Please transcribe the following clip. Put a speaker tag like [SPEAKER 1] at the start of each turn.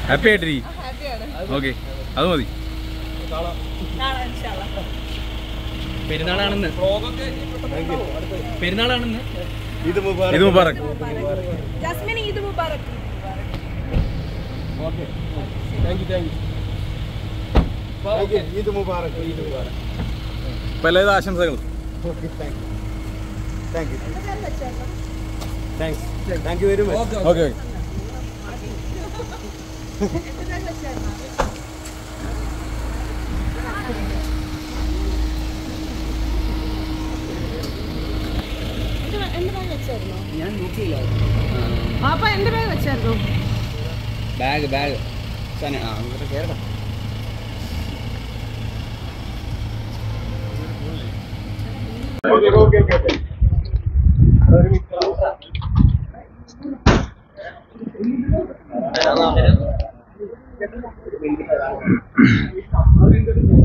[SPEAKER 1] happy ആയിട്ടിരി okay അത് മതി
[SPEAKER 2] പെരുന്നാളാണെന്ന് പെരുന്നാളാണെന്ന്
[SPEAKER 3] ഇത് മുബാറക്
[SPEAKER 1] ഇത് മുബാറക്
[SPEAKER 4] ജസ്മിൻ ഈദ് മുബാറക്
[SPEAKER 3] okay thank you thank you ഇത് മുബാറക് ഇത് മുബാറക്
[SPEAKER 1] പല ആശംസകൾ
[SPEAKER 3] okay thank you thank you thanks thank you very much
[SPEAKER 1] okay okay
[SPEAKER 4] എന്റെ ബാഗ് വെച്ചായിരുന്നോ
[SPEAKER 2] ഞാൻ നോക്കിയില്ല
[SPEAKER 4] പാപ്പ എന്റെ ബാഗ് വെച്ചായിരുന്നോ
[SPEAKER 2] ബാഗ് ബാഗ് ആ ഇവിടെ കയറടാ
[SPEAKER 3] ഓക്കെ ഓക്കെ ഓക്കെ ഒരു മിനിറ്റ്